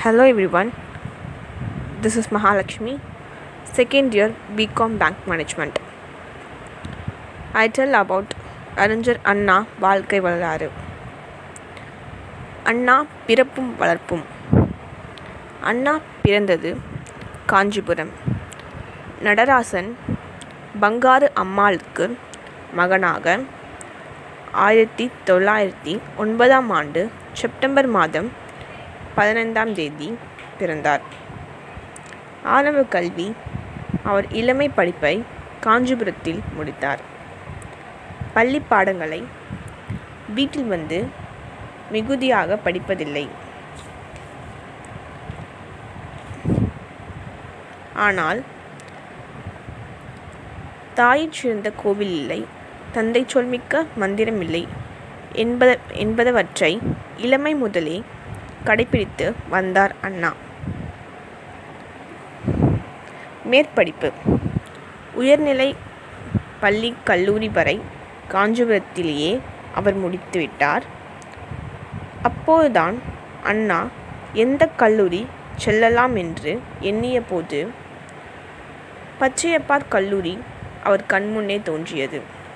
Hello everyone, this is Mahalakshmi, second year BCom Bank Management. I tell about அறிஞர் அண்ணா வாழ்க்கை வரலாறு அண்ணா பிறப்பும் வளர்ப்பும் அண்ணா பிறந்தது காஞ்சிபுரம் நடராசன் பங்காரு அம்மாளுக்கு மகனாக ஆயிரத்தி தொள்ளாயிரத்தி ஒன்பதாம் ஆண்டு செப்டம்பர் மாதம் பதினைந்தாம் தேதி பிறந்தார் ஆரம்ப கல்வி அவர் இளமை படிப்பை காஞ்சிபுரத்தில் முடித்தார் பள்ளி பாடங்களை வீட்டில் வந்து மிகுதியாக படிப்பதில்லை ஆனால் தாயிற் சிறந்த கோவில் இல்லை தந்தை சொல்மிக்க மந்திரம் இல்லை என்பத என்பதவற்றை இளமை முதலே கடைபிடித்து வந்தார் அண்ணா மேற்படிப்பு உயர்நிலை பள்ளி கல்லூரி வரை காஞ்சிபுரத்திலேயே அவர் முடித்துவிட்டார் அப்போதுதான் அண்ணா எந்த கல்லூரி செல்லலாம் என்று எண்ணிய போது பச்சையப்பார் கல்லூரி அவர் கண்முன்னே தோன்றியது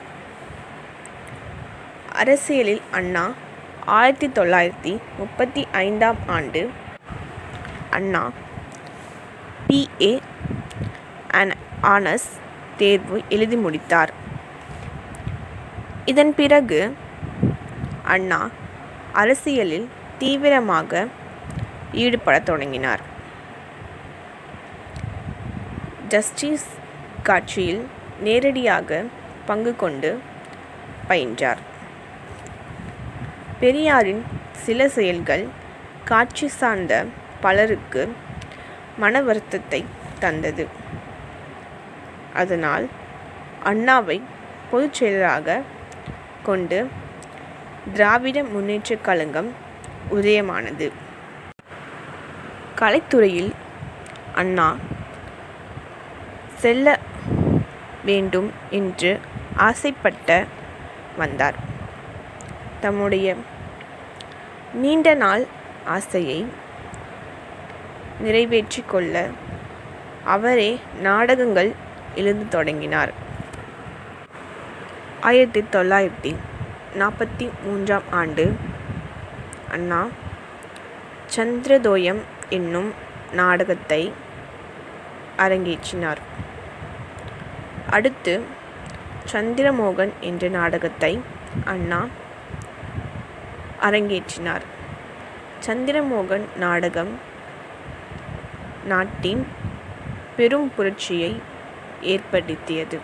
அரசியலில் அண்ணா ஆயிரத்தி தொள்ளாயிரத்தி முப்பத்தி ஐந்தாம் ஆண்டு அண்ணா பிஏ அண்ட் ஆனர்ஸ் தேர்வு எழுதி முடித்தார் இதன் பிறகு அண்ணா அரசியலில் தீவிரமாக ஈடுபடத் தொடங்கினார் ஜஸ்டிஸ் கட்சியில் நேரடியாக பங்கு கொண்டு பயின்றார் பெரியாரின் சில செயல்கள் காட்சி சார்ந்த பலருக்கு மன வருத்தத்தை தந்தது அதனால் அண்ணாவை பொதுச் செயலராக கொண்டு திராவிட முன்னேற்றக் கழகம் உதயமானது கலைத்துறையில் அண்ணா செல்ல வேண்டும் என்று ஆசைப்பட்ட வந்தார் தம்முடைய நீண்ட நாள் ஆசையை நிறைவேற்றி கொள்ள அவரே நாடகங்கள் எழுத தொடங்கினார் ஆயிரத்தி தொள்ளாயிரத்தி நாற்பத்தி மூன்றாம் ஆண்டு அண்ணா சந்திரதோயம் என்னும் நாடகத்தை அரங்கேற்றினார் அடுத்து சந்திரமோகன் என்ற நாடகத்தை அண்ணா அரங்கேற்றினார் சந்திரமோகன் நாடகம் நாட்டின் பெரும் புரட்சியை ஏற்படுத்தியது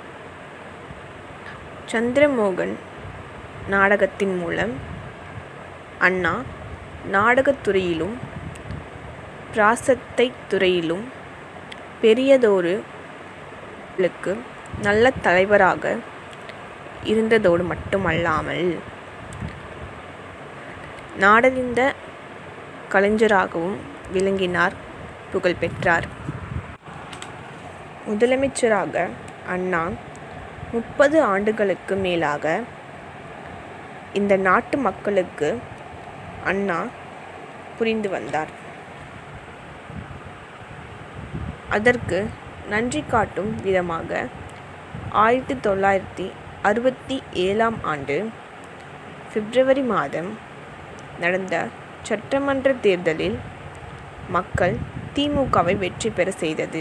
சந்திரமோகன் நாடகத்தின் மூலம் அண்ணா நாடகத்துறையிலும் பிராசத்தை துறையிலும் பெரியதொரு நல்ல தலைவராக இருந்ததோடு மட்டுமல்லாமல் நாடறிந்த கலைஞராகவும் விளங்கினார் புகழ் பெற்றார் முதலமைச்சராக அண்ணா முப்பது ஆண்டுகளுக்கு மேலாக இந்த நாட்டு மக்களுக்கு அண்ணா புரிந்து வந்தார் அதற்கு நன்றி காட்டும் விதமாக ஆயிரத்தி தொள்ளாயிரத்தி அறுபத்தி ஏழாம் ஆண்டு பிப்ரவரி மாதம் நடந்த சட்டமன்ற தேர்தலில் மக்கள் திமுகவை வெற்றி பெற செய்தது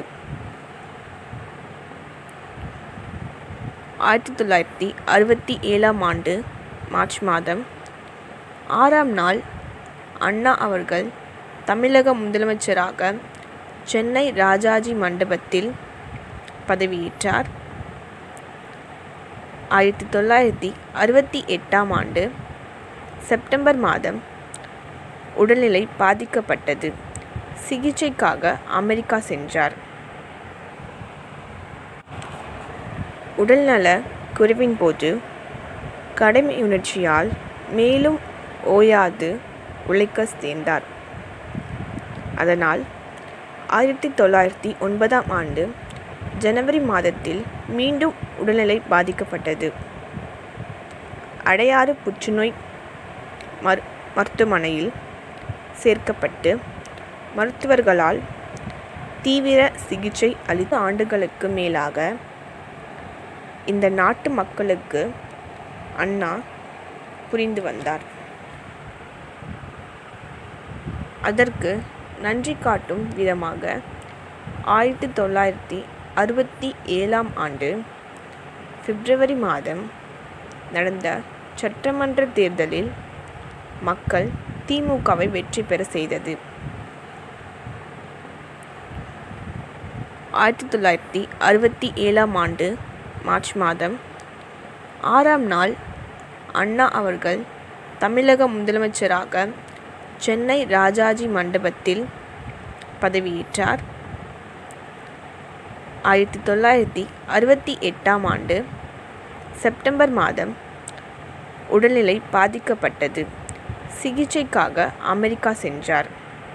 ஆயிரத்தி தொள்ளாயிரத்தி அறுபத்தி ஏழாம் ஆண்டு மார்ச் மாதம் ஆறாம் நாள் அண்ணா அவர்கள் தமிழக முதலமைச்சராக சென்னை ராஜாஜி மண்டபத்தில் பதவியேற்றார் ஆயிரத்தி தொள்ளாயிரத்தி அறுபத்தி எட்டாம் ஆண்டு செப்டம்பர் மாதம் உடல்நிலை பாதிக்கப்பட்டது சிகிச்சைக்காக அமெரிக்கா சென்றார் உடல்நல குறைவின் போது கடமையுணர்ச்சியால் மேலும் ஓயாது உழைக்க சேர்ந்தார் அதனால் ஆயிரத்தி தொள்ளாயிரத்தி ஒன்பதாம் ஆண்டு ஜனவரி மாதத்தில் மீண்டும் உடல்நிலை பாதிக்கப்பட்டது அடையாறு புற்றுநோய் மரு மருத்துவமனையில் சேர்க்கப்பட்டு மருத்துவர்களால் தீவிர சிகிச்சை அளித்து ஆண்டுகளுக்கு மேலாக இந்த நாட்டு மக்களுக்கு அண்ணா புரிந்து வந்தார் அதற்கு நன்றி காட்டும் விதமாக ஆயிரத்தி தொள்ளாயிரத்தி அறுபத்தி ஏழாம் ஆண்டு பிப்ரவரி மாதம் நடந்த சட்டமன்ற தேர்தலில் மக்கள் திமுகவை வெற்றி பெற செய்தது ஆயிரத்தி தொள்ளாயிரத்தி அறுபத்தி ஏழாம் ஆண்டு மார்ச் மாதம் ஆறாம் நாள் அண்ணா அவர்கள் தமிழக முதலமைச்சராக சென்னை ராஜாஜி மண்டபத்தில் பதவியேற்றார் ஆயிரத்தி தொள்ளாயிரத்தி அறுபத்தி எட்டாம் ஆண்டு செப்டம்பர் மாதம் உடல்நிலை பாதிக்கப்பட்டது சிகிச்சைக்காக அமெரிக்கா சென்றார்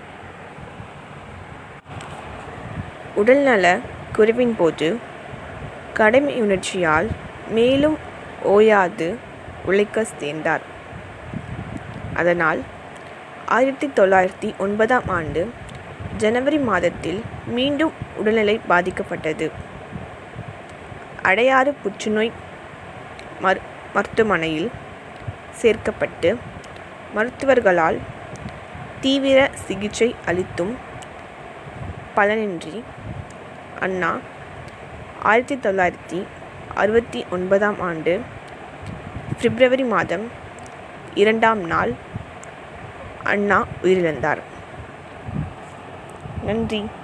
உடல்நல குறைவின் போது கடமையுணர்ச்சியால் மேலும் ஓயாது உழைக்க சேர்ந்தார் அதனால் ஆயிரத்தி தொள்ளாயிரத்தி ஒன்பதாம் ஆண்டு ஜனவரி மாதத்தில் மீண்டும் உடல்நிலை பாதிக்கப்பட்டது அடையாறு புற்றுநோய் மரு மருத்துவமனையில் சேர்க்கப்பட்டு மருத்துவர்களால் தீவிர சிகிச்சை அளித்தும் பலனின்றி அண்ணா ஆயிரத்தி தொள்ளாயிரத்தி அறுபத்தி ஒன்பதாம் ஆண்டு பிப்ரவரி மாதம் இரண்டாம் நாள் அண்ணா உயிரிழந்தார் நன்றி